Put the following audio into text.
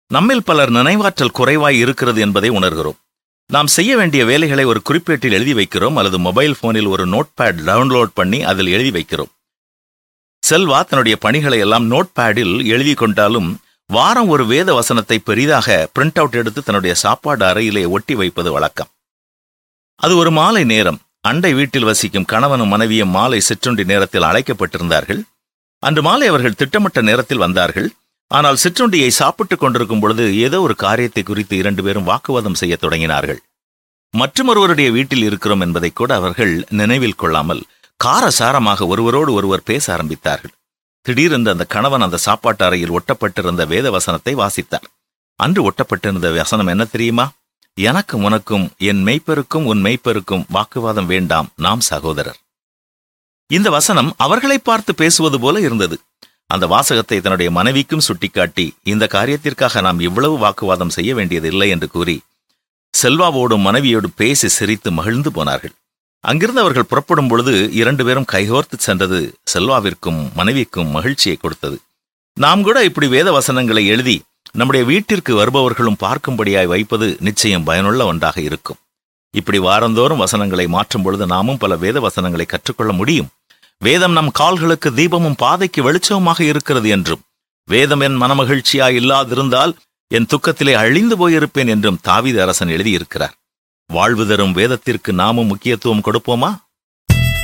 நம்மில் பலர் நினைவாற்றல் குறைவாய் இருக்கிறது என்பதை உணர்கிறோம் நாம் செய்ய வேண்டிய வேலைகளை ஒரு குறிப்பேட்டில் எழுதி வைக்கிறோம் அல்லது மொபைல் போனில் ஒரு நோட்பேட் டவுன்லோட் பண்ணி அதில் எழுதி வைக்கிறோம் செல்வா தன்னுடைய பணிகளை எல்லாம் நோட்பேடில் எழுதி கொண்டாலும் வாரம் ஒரு வேத வசனத்தை பெரிதாக பிரிண்ட் அவுட் எடுத்து தன்னுடைய சாப்பாடு அறையிலே ஒட்டி வைப்பது வழக்கம் அது ஒரு மாலை நேரம் அண்டை வீட்டில் வசிக்கும் கணவனும் மனைவியும் மாலை சிற்றுண்டி நேரத்தில் அழைக்கப்பட்டிருந்தார்கள் அன்று மாலை அவர்கள் திட்டமிட்ட நேரத்தில் வந்தார்கள் ஆனால் சிற்றுண்டியை சாப்பிட்டுக் கொண்டிருக்கும் பொழுது ஏதோ ஒரு காரியத்தை குறித்து இரண்டு பேரும் வாக்குவாதம் செய்யத் தொடங்கினார்கள் மற்றொருவருடைய வீட்டில் இருக்கிறோம் என்பதை கூட அவர்கள் நினைவில் கொள்ளாமல் காரசாரமாக ஒருவரோடு ஒருவர் பேச ஆரம்பித்தார்கள் திடீரென்று அந்த கணவன் அந்த சாப்பாட்டு அறையில் ஒட்டப்பட்டிருந்த வேத வசனத்தை வாசித்தார் அன்று ஒட்டப்பட்டிருந்த வசனம் என்ன தெரியுமா எனக்கும் உனக்கும் என் மெய்ப்பெருக்கும் உன் மெய்ப்பெருக்கும் வாக்குவாதம் வேண்டாம் நாம் சகோதரர் இந்த வசனம் அவர்களை பார்த்து பேசுவது போல இருந்தது அந்த வாசகத்தை தன்னுடைய மனைவிக்கும் சுட்டிக்காட்டி இந்த காரியத்திற்காக நாம் இவ்வளவு வாக்குவாதம் செய்ய வேண்டியதில்லை என்று கூறி செல்வாவோடும் மனைவியோடு பேசி சிரித்து மகிழ்ந்து போனார்கள் அங்கிருந்து அவர்கள் புறப்படும் பொழுது இரண்டு பேரும் கைகோர்த்து சென்றது செல்வாவிற்கும் மனைவிக்கும் மகிழ்ச்சியை கொடுத்தது நாம் கூட இப்படி வேத வசனங்களை எழுதி நம்முடைய வீட்டிற்கு வருபவர்களும் பார்க்கும்படியாய் வைப்பது நிச்சயம் பயனுள்ள ஒன்றாக இருக்கும் இப்படி வாரந்தோறும் வசனங்களை மாற்றும் பொழுது நாமும் பல வேத வசனங்களை கற்றுக்கொள்ள முடியும் வேதம் நம் கால்களுக்கு தீபமும் பாதைக்கு வெளிச்சமுமாக இருக்கிறது என்றும் வேதம் என் மனமகிழ்ச்சியா இல்லாதிருந்தால் என் துக்கத்திலே அழிந்து போயிருப்பேன் என்றும் தாவீது அரசன் எழுதியிருக்கிறார் வாழ்வு தரும் வேதத்திற்கு நாமும் முக்கியத்துவம் கொடுப்போமா